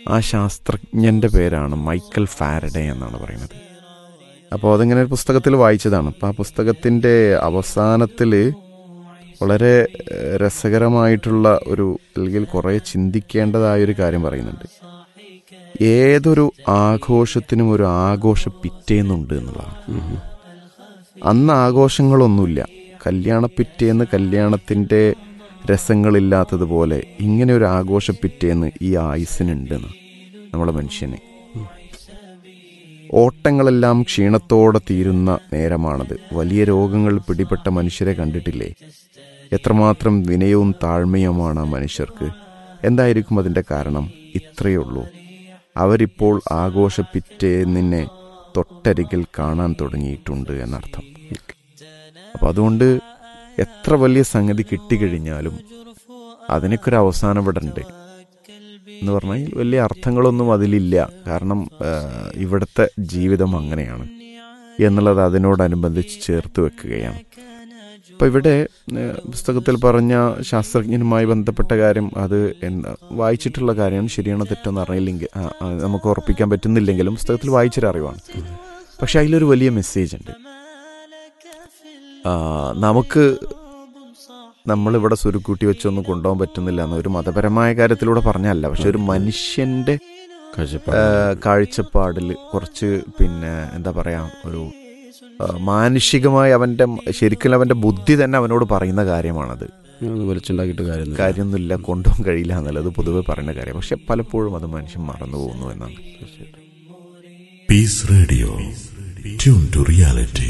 ആ ശാസ്ത്രജ്ഞൻ്റെ പേരാണ് Michael Faraday എന്നാണ് പറയുന്നത് അപ്പോൾ അതിങ്ങനെ ഒരു പുസ്തകത്തിൽ വായിച്ചതാണ് അപ്പോൾ ആ പുസ്തകത്തിൻ്റെ അവസാനത്തിൽ വളരെ ഏഹ്, രസകരമായിട്ടുള്ള ഒരു അല്ലെങ്കിൽ കുറേ ചിന്തിക്കേണ്ടതായ ഒരു കാര്യം പറയുന്നുണ്ട് ഏതൊരു ആഘോഷത്തിനും ഒരു ആഘോഷ പിറ്റേന്നുണ്ട് എന്നുള്ളതാണ് അന്ന് ആഘോഷങ്ങളൊന്നുമില്ല കല്യാണ പിറ്റേന്ന് കല്യാണത്തിൻ്റെ രസങ്ങളില്ലാത്തതുപോലെ ഇങ്ങനെ ഒരു ആഘോഷ പിറ്റേന്ന് ഈ ആയുസിനുണ്ടെന്ന് നമ്മളെ മനുഷ്യന് ഓട്ടങ്ങളെല്ലാം ക്ഷീണത്തോടെ തീരുന്ന നേരമാണത് വലിയ രോഗങ്ങൾ പിടിപെട്ട മനുഷ്യരെ കണ്ടിട്ടില്ലേ എത്രമാത്രം വിനയവും താഴ്മയുമാണ് ആ മനുഷ്യർക്ക് എന്തായിരിക്കും അതിൻ്റെ കാരണം ഇത്രയേ ഉള്ളൂ അവരിപ്പോൾ ആഘോഷ പിറ്റേന്നിനെ തൊട്ടരികിൽ കാണാൻ തുടങ്ങിയിട്ടുണ്ട് എന്നർത്ഥം അപ്പം അതുകൊണ്ട് എത്ര വലിയ സംഗതി കിട്ടിക്കഴിഞ്ഞാലും അതിനൊക്കെ ഒരു അവസാനം ഇവിടെ ഉണ്ട് എന്ന് പറഞ്ഞാൽ വലിയ അർത്ഥങ്ങളൊന്നും അതിലില്ല കാരണം ആ, ഇവിടുത്തെ ജീവിതം അങ്ങനെയാണ് എന്നുള്ളത് അതിനോടനുബന്ധിച്ച് ചേർത്ത് വെക്കുകയാണ് അപ്പം ഇവിടെ ആ, പുസ്തകത്തിൽ പറഞ്ഞ ശാസ്ത്രജ്ഞനുമായി ബന്ധപ്പെട്ട കാര്യം അത് എന്താ വായിച്ചിട്ടുള്ള കാര്യമാണ് ശരിയാണോ തെറ്റെന്ന് അറിയില്ലെങ്കിൽ ആ, ആ, നമുക്ക് ഉറപ്പിക്കാൻ പറ്റുന്നില്ലെങ്കിലും പുസ്തകത്തിൽ വായിച്ചൊരു അറിവാണ് പക്ഷെ അതിലൊരു വലിയ മെസ്സേജ് ഉണ്ട് ആ, നമുക്ക് നമ്മളിവിടെ സുരുക്കൂട്ടി വെച്ചൊന്നും കൊണ്ടുപോകാൻ പറ്റുന്നില്ല എന്ന് ഒരു മതപരമായ കാര്യത്തിലൂടെ പറഞ്ഞല്ല പക്ഷെ ഒരു മനുഷ്യന്റെ ആ, കാഴ്ചപ്പാടിൽ കുറച്ച് പിന്നെ എന്താ പറയാ ഒരു ആ, മാനുഷികമായി അവന്റെ ശരിക്കും അവന്റെ ബുദ്ധി തന്നെ അവനോട് പറയുന്ന കാര്യമാണത് വലിച്ചുണ്ടാക്കിയിട്ട് കാര്യം കാര്യമൊന്നുമില്ല കൊണ്ടുപോകാൻ കഴിയില്ല എന്നുള്ളത് പൊതുവെ പറയുന്ന കാര്യം പക്ഷെ പലപ്പോഴും അത് മനുഷ്യൻ മറന്നു പോകുന്നു എന്നാണ് Peace Radio. Tune to reality.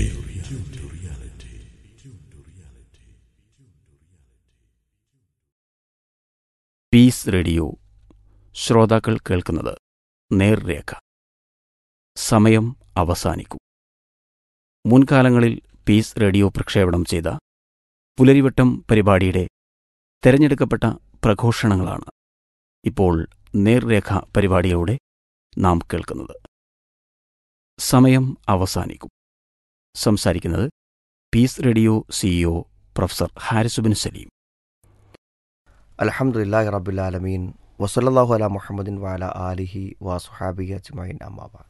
Peace radio ശ്രോതാക്കൾ കേൾക്കുന്നത് നേർരേഖ സമയം അവസാനിക്കും മുൻകാലങ്ങളിൽ പീസ് റേഡിയോ പ്രക്ഷേപണം ചെയ്ത പുലരിവട്ടം പരിപാടിയുടെ തെരഞ്ഞെടുക്കപ്പെട്ട പ്രഘോഷണങ്ങളാണ് ഇപ്പോൾ നേർരേഖ പരിപാടിയിലൂടെ നാം കേൾക്കുന്നത് സമയം അവസാനിക്കും സംസാരിക്കുന്നത് peace radio CEO professor Haris bin Saleem അലഹമുല്ലാ റബുലാലമീൻ വസല്ലാഹു അല മുഹമ്മദിൻ വാല ആലിഹി വാസുഹാബി അജ്മൈൻ അമ്മാബാദ്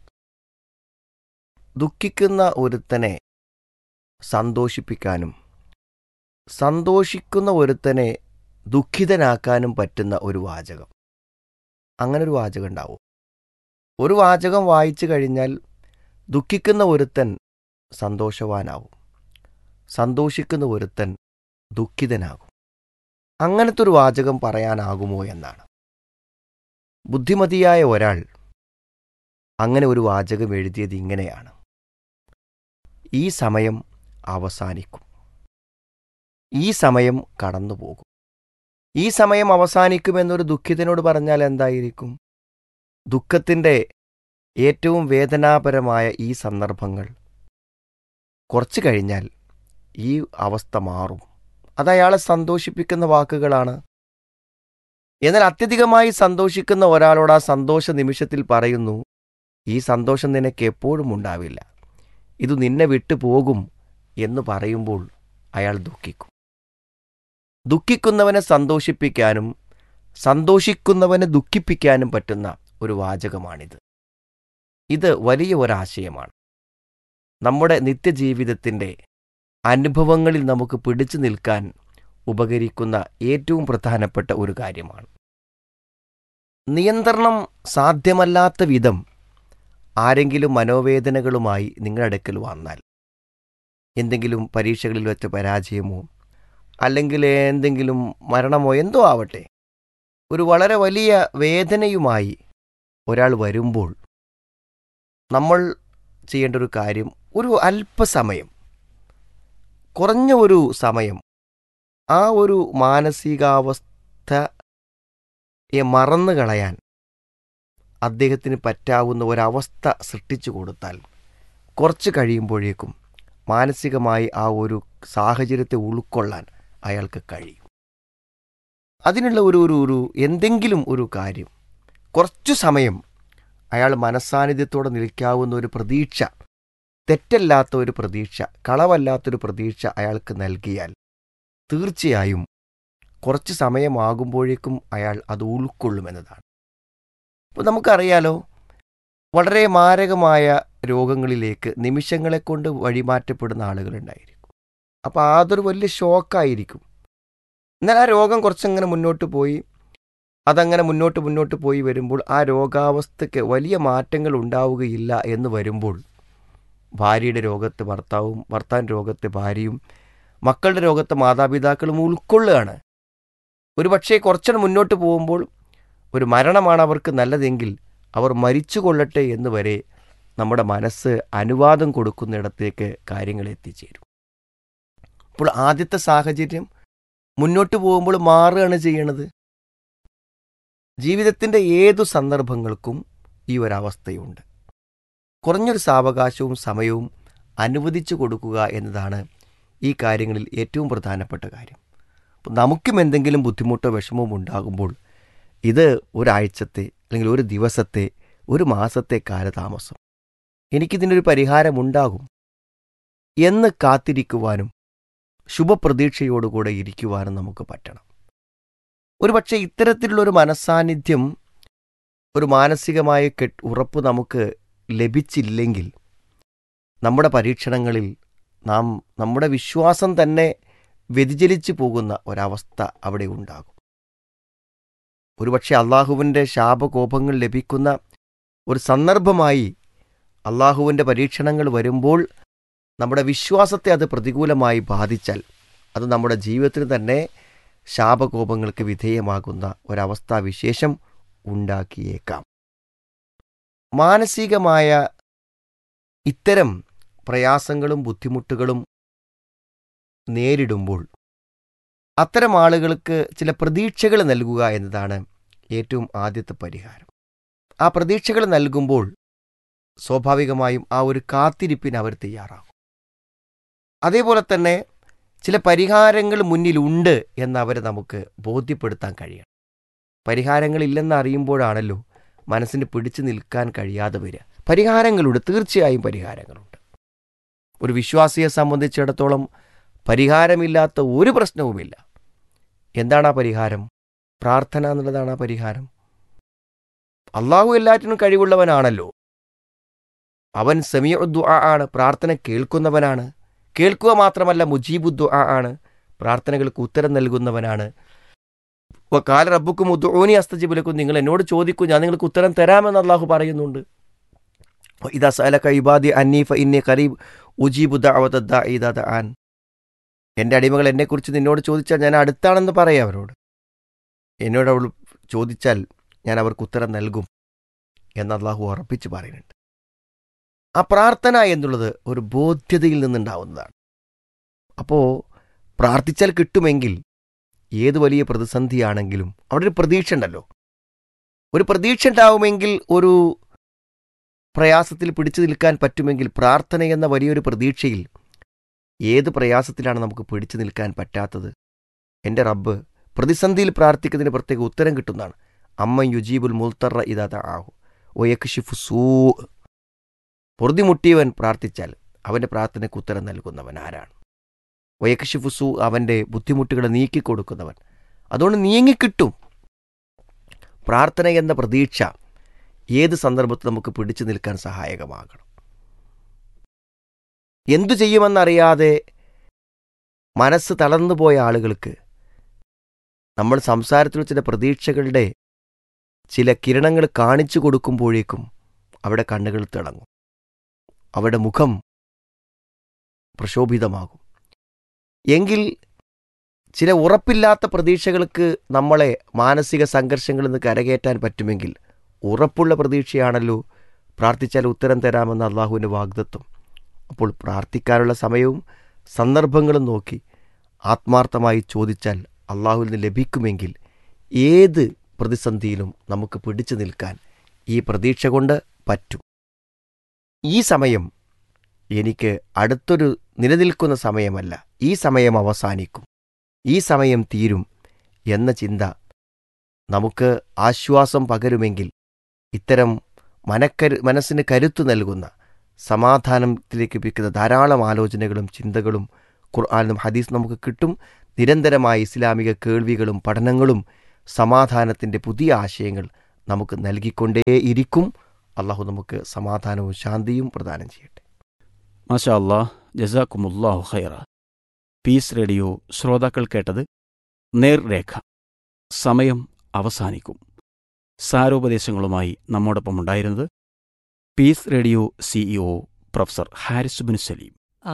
ദുഃഖിക്കുന്ന ഒരുത്തനെ സന്തോഷിപ്പിക്കാനും സന്തോഷിക്കുന്ന ഒരുത്തനെ ദുഃഖിതനാക്കാനും പറ്റുന്ന ഒരു വാചകം അങ്ങനെ ഒരു വാചകം ഉണ്ടാവും ഒരു വാചകം വായിച്ചു കഴിഞ്ഞാൽ ദുഃഖിക്കുന്ന ഒരുത്തൻ സന്തോഷവാനാവും സന്തോഷിക്കുന്ന ഒരുത്തൻ ദുഃഖിതനാകും അങ്ങനത്തെ ഒരു വാചകം പറയാനാകുമോ എന്നാണ് ബുദ്ധിമതിയായ ഒരാൾ അങ്ങനെ ഒരു വാചകം എഴുതിയത് ഇങ്ങനെയാണ് ഈ സമയം അവസാനിക്കും ഈ സമയം കടന്നുപോകും ഈ സമയം അവസാനിക്കുമെന്നൊരു ദുഃഖിതനോട് പറഞ്ഞാൽ എന്തായിരിക്കും ദുഃഖത്തിൻ്റെ ഏറ്റവും വേദനാപരമായ ഈ സന്ദർഭങ്ങൾ കുറച്ചു കഴിഞ്ഞാൽ ഈ അവസ്ഥ മാറും അത് അയാളെ സന്തോഷിപ്പിക്കുന്ന വാക്കുകളാണ് എന്നാൽ അത്യധികമായി സന്തോഷിക്കുന്ന ഒരാളോട് ആ സന്തോഷ നിമിഷത്തിൽ പറയുന്നു ഈ സന്തോഷം നിനക്ക് എപ്പോഴും ഉണ്ടാവില്ല ഇത് നിന്നെ വിട്ടു പോകും എന്ന് പറയുമ്പോൾ അയാൾ ദുഃഖിക്കും ദുഃഖിക്കുന്നവനെ സന്തോഷിപ്പിക്കാനും സന്തോഷിക്കുന്നവനെ ദുഃഖിപ്പിക്കാനും പറ്റുന്ന ഒരു വാചകമാണിത് ഇത് വലിയ ഒരാശയമാണ് നമ്മുടെ നിത്യജീവിതത്തിൻ്റെ അനുഭവങ്ങളിൽ നമുക്ക് പിടിച്ചു നിൽക്കാൻ ഉപകരിക്കുന്ന ഏറ്റവും പ്രധാനപ്പെട്ട ഒരു കാര്യമാണ് നിയന്ത്രണം സാധ്യമല്ലാത്ത വിധം ആരെങ്കിലും മനോവേദനകളുമായി നിങ്ങളുടെ അടുക്കൽ വന്നാൽ എന്തെങ്കിലും പരീക്ഷകളിൽ വെച്ച പരാജയമോ അല്ലെങ്കിൽ എന്തെങ്കിലും മരണമോ എന്തോ ആവട്ടെ ഒരു വളരെ വലിയ വേദനയുമായി ഒരാൾ വരുമ്പോൾ നമ്മൾ ചെയ്യേണ്ട ഒരു കാര്യം ഒരു അല്പസമയം കുറഞ്ഞ ഒരു സമയം ആ ഒരു മാനസികാവസ്ഥയെ മറന്നു കളയാൻ അദ്ദേഹത്തിന് പറ്റാവുന്ന ഒരവസ്ഥ സൃഷ്ടിച്ചു കൊടുത്താൽ കുറച്ച് കഴിയുമ്പോഴേക്കും മാനസികമായി ആ ഒരു സാഹചര്യത്തെ ഉൾക്കൊള്ളാൻ അയാൾക്ക് കഴിയും അതിനുള്ള ഒരു ഒരു ഒരു എന്തെങ്കിലും ഒരു കാര്യം കുറച്ചു സമയം അയാൾ മനസ്സാന്നിധ്യത്തോടെ നിൽക്കാവുന്ന ഒരു പ്രതീക്ഷ തെറ്റല്ലാത്ത ഒരു പ്രതീക്ഷ കളവല്ലാത്തൊരു പ്രതീക്ഷ അയാൾക്ക് നൽകിയാൽ തീർച്ചയായും കുറച്ച് സമയമാകുമ്പോഴേക്കും അയാൾ അത് ഉൾക്കൊള്ളുമെന്നതാണ് അപ്പോൾ നമുക്കറിയാലോ വളരെ മാരകമായ രോഗങ്ങളിലേക്ക് നിമിഷങ്ങളെ കൊണ്ട് വഴിമാറ്റപ്പെടുന്ന ആളുകളുണ്ടായിരിക്കും അപ്പോൾ അതൊരു വലിയ ഷോക്കായിരിക്കും എന്നാൽ ആ രോഗം കുറച്ചങ്ങനെ മുന്നോട്ട് പോയി അതങ്ങനെ മുന്നോട്ട് മുന്നോട്ട് പോയി വരുമ്പോൾ ആ രോഗാവസ്ഥയ്ക്ക് വലിയ മാറ്റങ്ങൾ ഉണ്ടാവുകയില്ല എന്ന് വരുമ്പോൾ ഭാര്യയുടെ രോഗത്തെ ഭർത്താവും ഭർത്താവിൻ്റെ രോഗത്തെ ഭാര്യയും മക്കളുടെ രോഗത്തെ മാതാപിതാക്കളും ഉൾക്കൊള്ളുകയാണ് ഒരു പക്ഷേ കുറച്ചുകൂടെ മുന്നോട്ട് പോകുമ്പോൾ ഒരു മരണമാണ് അവർക്ക് നല്ലതെങ്കിൽ അവർ മരിച്ചു കൊള്ളട്ടെ എന്ന് വരെ നമ്മുടെ മനസ്സ് അനുവാദം കൊടുക്കുന്നിടത്തേക്ക് കാര്യങ്ങൾ എത്തിച്ചേരും അപ്പോൾ ആദ്യത്തെ സാഹചര്യം മുന്നോട്ട് പോകുമ്പോൾ മാറുകയാണ് ചെയ്യണത് ജീവിതത്തിൻ്റെ ഏതു സന്ദർഭങ്ങൾക്കും ഈ ഒരവസ്ഥയുണ്ട് കുറഞ്ഞൊരു സാവകാശവും സമയവും അനുവദിച്ചു കൊടുക്കുക എന്നതാണ് ഈ കാര്യങ്ങളിൽ ഏറ്റവും പ്രധാനപ്പെട്ട കാര്യം അപ്പോൾ നമുക്കും എന്തെങ്കിലും ബുദ്ധിമുട്ടോ വിഷമവും ഉണ്ടാകുമ്പോൾ ഇത് ഒരാഴ്ചത്തെ അല്ലെങ്കിൽ ഒരു ദിവസത്തെ ഒരു മാസത്തെ കാലതാമസം എനിക്കിതിനൊരു പരിഹാരമുണ്ടാകും എന്ന് കാത്തിരിക്കുവാനും ശുഭപ്രതീക്ഷയോടുകൂടെ ഇരിക്കുവാനും നമുക്ക് പറ്റണം ഒരുപക്ഷെ ഇത്തരത്തിലുള്ളൊരു മനസ്സാന്നിധ്യം ഒരു മാനസികമായ കെട്ട് ഉറപ്പ് നമുക്ക് ലഭിച്ചില്ലെങ്കിൽ നമ്മുടെ പരീക്ഷണങ്ങളിൽ നാം നമ്മുടെ വിശ്വാസം തന്നെ വ്യതിചലിച്ചു പോകുന്ന ഒരവസ്ഥ അവിടെ ഉണ്ടാകും ഒരുപക്ഷെ അള്ളാഹുവിൻ്റെ ശാപകോപങ്ങൾ ലഭിക്കുന്ന ഒരു സന്ദർഭമായി അള്ളാഹുവിൻ്റെ പരീക്ഷണങ്ങൾ വരുമ്പോൾ നമ്മുടെ വിശ്വാസത്തെ അത് പ്രതികൂലമായി ബാധിച്ചാൽ അത് നമ്മുടെ ജീവിതത്തിന് തന്നെ ശാപകോപങ്ങൾക്ക് വിധേയമാകുന്ന ഒരവസ്ഥാവിശേഷം ഉണ്ടാക്കിയേക്കാം മാനസികമായ ഇത്തരം പ്രയാസങ്ങളും ബുദ്ധിമുട്ടുകളും നേരിടുമ്പോൾ അത്തരം ആളുകൾക്ക് ചില പ്രതീക്ഷകൾ നൽകുക എന്നതാണ് ഏറ്റവും ആദ്യത്തെ പരിഹാരം ആ പ്രതീക്ഷകൾ നൽകുമ്പോൾ സ്വാഭാവികമായും ആ ഒരു കാത്തിരിപ്പിന് അവർ തയ്യാറാകും അതേപോലെ തന്നെ ചില പരിഹാരങ്ങൾ മുന്നിലുണ്ട് എന്ന് അവരെ നമുക്ക് ബോധ്യപ്പെടുത്താൻ കഴിയണം പരിഹാരങ്ങളില്ലെന്ന് അറിയുമ്പോഴാണല്ലോ മനസ്സിന് പിടിച്ചു നിൽക്കാൻ കഴിയാതെ വരിക പരിഹാരങ്ങളുണ്ട് തീർച്ചയായും പരിഹാരങ്ങളുണ്ട് ഒരു വിശ്വാസിയെ സംബന്ധിച്ചിടത്തോളം പരിഹാരമില്ലാത്ത ഒരു പ്രശ്നവുമില്ല എന്താണ് ആ പരിഹാരം പ്രാർത്ഥന എന്നുള്ളതാണ് ആ പരിഹാരം അള്ളാഹു എല്ലാറ്റിനും കഴിവുള്ളവനാണല്ലോ അവൻ സമീഉദ്ദു ആണ് പ്രാർത്ഥന കേൾക്കുന്നവനാണ് കേൾക്കുക മാത്രമല്ല മുജീബുദ്ദു ആണ് പ്രാർത്ഥനകൾക്ക് ഉത്തരം നൽകുന്നവനാണ് കാല റബ്ബുക്കും ഉദ്ദൂനി അസ്തജിബുലക്കും നിങ്ങൾ എന്നോട് ചോദിക്കൂ ഞാൻ നിങ്ങൾക്ക് ഉത്തരം തരാമെന്ന് അള്ളാഹു പറയുന്നുണ്ട് ഇതാ സലക ഇബാദി അന്നീഫ ഇന്നി കരീബ് ഉജീബുദ്ദ അവതദ്ദ ഇദാദ ആൻ എൻ്റെ അടിമകൾ എന്നെക്കുറിച്ച് നിന്നോട് ചോദിച്ചാൽ ഞാൻ അടുത്താണെന്ന് പറയാം അവരോട് എന്നോട് അവൾ ചോദിച്ചാൽ ഞാൻ അവർക്ക് ഉത്തരം നൽകും എന്ന് അള്ളാഹു ഉറപ്പിച്ച് പറയുന്നുണ്ട് ആ പ്രാർത്ഥന എന്നുള്ളത് ഒരു ബോധ്യതയിൽ നിന്നുണ്ടാവുന്നതാണ് അപ്പോൾ പ്രാർത്ഥിച്ചാൽ കിട്ടുമെങ്കിൽ ഏത് വലിയ പ്രതിസന്ധിയാണെങ്കിലും അവിടെ ഒരു പ്രതീക്ഷ ഉണ്ടല്ലോ ഒരു പ്രതീക്ഷ ഉണ്ടാവുമെങ്കിൽ ഒരു പ്രയാസത്തിൽ പിടിച്ചു നിൽക്കാൻ പറ്റുമെങ്കിൽ പ്രാർത്ഥന എന്ന വലിയൊരു പ്രതീക്ഷയിൽ ഏത് പ്രയാസത്തിലാണ് നമുക്ക് പിടിച്ചു നിൽക്കാൻ പറ്റാത്തത് എൻ്റെ റബ്ബ് പ്രതിസന്ധിയിൽ പ്രാർത്ഥിക്കുന്നതിന് പ്രത്യേക ഉത്തരം കിട്ടുന്നതാണ് അമ്മ യുജീബുൽ മുൽത്തറ ഇതാത ആഹു ഒയക്ഷിഫു സൂ പൊറുതിമുട്ടിയവൻ പ്രാർത്ഥിച്ചാൽ അവൻ്റെ പ്രാർത്ഥനയ്ക്ക് ഉത്തരം നൽകുന്നവൻ ആരാണ് ഒയക്ഷിഫുസു അവൻ്റെ ബുദ്ധിമുട്ടുകളെ നീക്കിക്കൊടുക്കുന്നവൻ അതുകൊണ്ട് നീങ്ങിക്കിട്ടും പ്രാർത്ഥന എന്ന പ്രതീക്ഷ ഏത് സന്ദർഭത്തിൽ നമുക്ക് പിടിച്ചു നിൽക്കാൻ സഹായകമാകണം എന്തു ചെയ്യുമെന്നറിയാതെ മനസ്സ് തളർന്നുപോയ ആളുകൾക്ക് നമ്മൾ സംസാരത്തിൽ ചില പ്രതീക്ഷകളുടെ ചില കിരണങ്ങൾ കാണിച്ചു കൊടുക്കുമ്പോഴേക്കും അവിടെ കണ്ണുകൾ തിളങ്ങും അവിടെ മുഖം പ്രശോഭിതമാകും എങ്കിൽ ചില ഉറപ്പില്ലാത്ത പ്രതീക്ഷകൾക്ക് നമ്മളെ മാനസിക സംഘർഷങ്ങളിൽ നിന്ന് കരകയറ്റാൻ പറ്റുമെങ്കിൽ ഉറപ്പുള്ള പ്രതീക്ഷയാണല്ലോ പ്രാർത്ഥിച്ചാൽ ഉത്തരം തരാമെന്ന അള്ളാഹുവിൻ്റെ വാഗ്ദത്വം അപ്പോൾ പ്രാർത്ഥിക്കാനുള്ള സമയവും സന്ദർഭങ്ങളും നോക്കി ആത്മാർത്ഥമായി ചോദിച്ചാൽ അള്ളാഹുവിൽ നിന്ന് ലഭിക്കുമെങ്കിൽ ഏത് പ്രതിസന്ധിയിലും നമുക്ക് പിടിച്ചു നിൽക്കാൻ ഈ പ്രതീക്ഷ കൊണ്ട് പറ്റും ഈ സമയം എനിക്ക് അടുത്തൊരു നിലനിൽക്കുന്ന സമയമല്ല ഈ സമയം അവസാനിക്കും ഈ സമയം തീരും എന്ന ചിന്ത നമുക്ക് ആശ്വാസം പകരുമെങ്കിൽ ഇത്തരം മനക്കരു മനസ്സിന് കരുത്തു നൽകുന്ന സമാധാനത്തിലേക്ക് എത്തിക്കുന്ന ധാരാളം ആലോചനകളും ചിന്തകളും ഖുർആാനും ഹദീസ് നമുക്ക് കിട്ടും നിരന്തരമായ ഇസ്ലാമിക കേൾവികളും പഠനങ്ങളും സമാധാനത്തിൻ്റെ പുതിയ ആശയങ്ങൾ നമുക്ക് നൽകിക്കൊണ്ടേയിരിക്കും അള്ളാഹു നമുക്ക് സമാധാനവും ശാന്തിയും പ്രദാനം ചെയ്യട്ടെ മാഷാ അല്ലാഹ് ജസാക്കുമുല്ലാഹു ഖൈറ പീസ് റേഡിയോ ശ്രോതാക്കൾ കേട്ടത് നേർരേഖ സമയം അവസാനിക്കും സാരോപദേശങ്ങളുമായി നമ്മോടൊപ്പം ഉണ്ടായിരുന്നത് peace radio CEO professor Haris bin Saleem